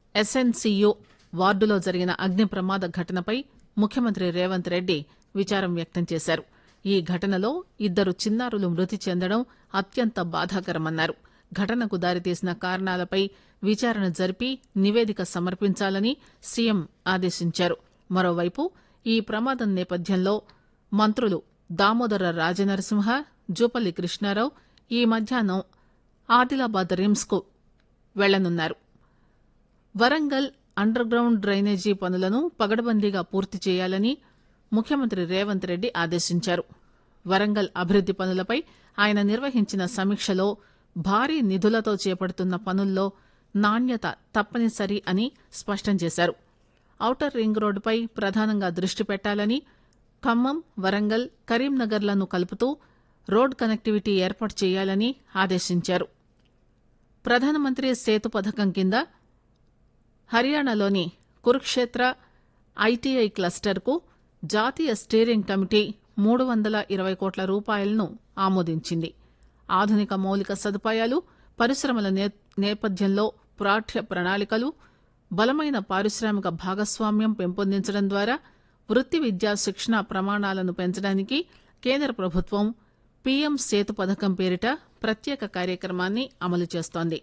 SNCU వార్డులో జరిగిన అగ్ని ప్రమాద ఘటనపై ముఖ్యమంత్రి రేవంత్ రెడ్డి విచారం వ్యక్తం చేశారు ఈ ఘటనలో ఇద్దరు చిన్నారులు మృతి చెందడం అత్యంత బాధాకరమన్నారు ఘటనకు దారితీసిన కారణాలపై విచారణ జరిపి నివేదిక సమర్పించాలని సీఎం ఆదేశించారు మరోవైపు ఈ ప్రమాదం నేపథ్యంలో మంత్రులు దామోదర రాజనరసింహ జూపల్లి కృష్ణారావు ఈ మధ్యాహ్నం ఆదిలాబాద్ రిమ్స్ కు వెళ్లనున్నారు వరంగల్ అండర్ గ్రౌండ్ డ్రైనేజీ పనులను పగడబందీగా పూర్తి చేయాలని ముఖ్యమంత్రి రేవంత్ రెడ్డి ఆదేశించారు వరంగల్ అభివృద్ది పనులపై ఆయన నిర్వహించిన సమీక్షలో భారీ నిధులతో చేపడుతున్న పనుల్లో నాణ్యత తప్పనిసరి అని స్పష్టం చేశారు ఔటర్ రింగ్ రోడ్డుపై ప్రధానంగా దృష్టి పెట్టాలని ఖమ్మం వరంగల్ కరీంనగర్లను కలుపుతూ రోడ్ కనెక్టివిటీ ఏర్పాటు చేయాలని ఆదేశించారు ప్రధానమంత్రి సేతు పథకం కింద హర్యానాలోని కురుక్షేత్ర ఐటీఐ క్లస్టర్కు జాతీయ స్టీరింగ్ కమిటీ మూడు వందల ఇరవై కోట్ల రూపాయలను ఆమోదించింది ఆధునిక మౌలిక సదుపాయాలు పరిశ్రమల నే- నేపథ్యంలో పాఠ్య ప్రణాళికలు బలమైన పారిశ్రామిక భాగస్వామ్యం పెంపొందించడం ద్వారా వృత్తి విద్యా శిక్షణ ప్రమాణాలను పెంచడానికి కేంద్ర ప్రభుత్వం పీఎం సేతు పథకం పేరిట ప్రత్యేక కార్యక్రమాన్ని అమలు చేస్తోంది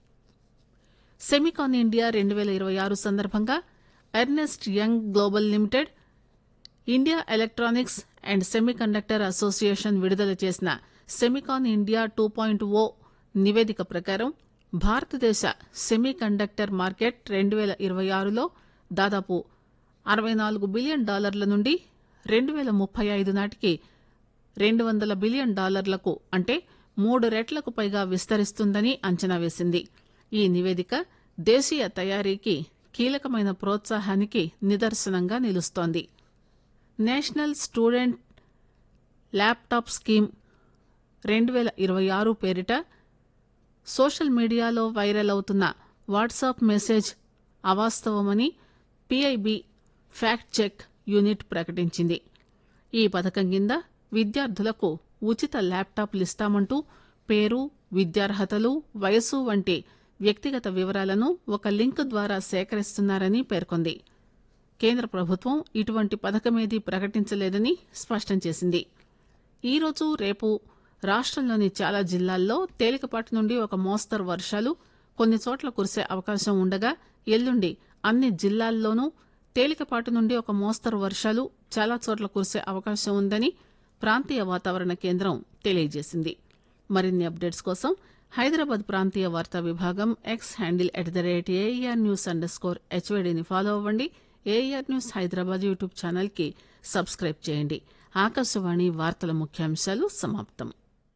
సెమికాన్ ఇండియా రెండు వేల ఇరవై ఆరు సందర్భంగా Ernst Young global limited India electronics and semiconductor association విడుదల చేసిన Semicon India two point O నివేదిక ప్రకారం భారతదేశ సెమీకండక్టర్ మార్కెట్ రెండు వేల ఇరవై ఆరులో దాదాపు అరవై నాలుగు బిలియన్ డాలర్ల నుండి రెండు వేల ముప్పై ఐదు నాటికి రెండు వందల బిలియన్ డాలర్లకు అంటే మూడు రెట్లకు పైగా విస్తరిస్తుందని అంచనా వేసింది ఈ నివేదిక దేశీయ తయారీకి కీలకమైన ప్రోత్సాహానికి నిదర్శనంగా నిలుస్తోంది నేషనల్ స్టూడెంట్ ల్యాప్టాప్ స్కీమ్ రెండు వేల ఇరవై ఆరు పేరిట సోషల్ మీడియాలో వైరల్ అవుతున్న వాట్సాప్ మెసేజ్ అవాస్తవమని పిఐబి ఫ్యాక్ట్ చెక్ యూనిట్ ప్రకటించింది ఈ పథకం కింద విద్యార్థులకు ఉచిత ల్యాప్టాప్లు ఇస్తామంటూ పేరు విద్యార్హతలు వయసు వంటి వ్యక్తిగత వివరాలను ఒక లింక్ ద్వారా సేకరిస్తున్నారని పేర్కొంది కేంద్ర ప్రభుత్వం ఇటువంటి పథకమేదీ ప్రకటించలేదని స్పష్టం చేసింది ఈరోజు రేపు రాష్టంలోని చాలా జిల్లాల్లో తేలికపాటి నుండి ఒక మోస్తరు వర్షాలు కొన్ని చోట్ల కురిసే అవకాశం ఉండగా ఎల్లుండి అన్ని జిల్లాల్లోనూ తేలికపాటి నుండి ఒక మోస్తరు వర్షాలు చాలా చోట్ల కురిసే అవకాశం ఉందని ప్రాంతీయ వాతావరణ కేంద్రం తెలియజేసింది మరిన్ని అప్డేట్స్ కోసం హైదరాబాద్ ప్రాంతీయ వార్తా విభాగం X handle at the rate AR news underscore హెచ్వైడీని ఫాలో అవ్వండి AR news Hyderabad YouTube channel కి సబ్స్క్రైబ్ చేయండి ఆకాశవాణి వార్తల ముఖ్యాంశాలు సమాప్తం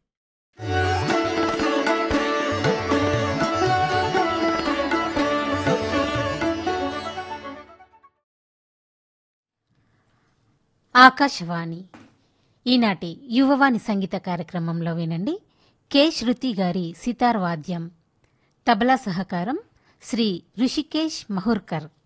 ఆకాశవాణి ఈనాటి యువవాణి సంగీత కార్యక్రమంలో వినండి కె శృతి గారి సితార్ వాద్యం తబలా సహకారం శ్రీ ఋషికేష్ మహుర్కర్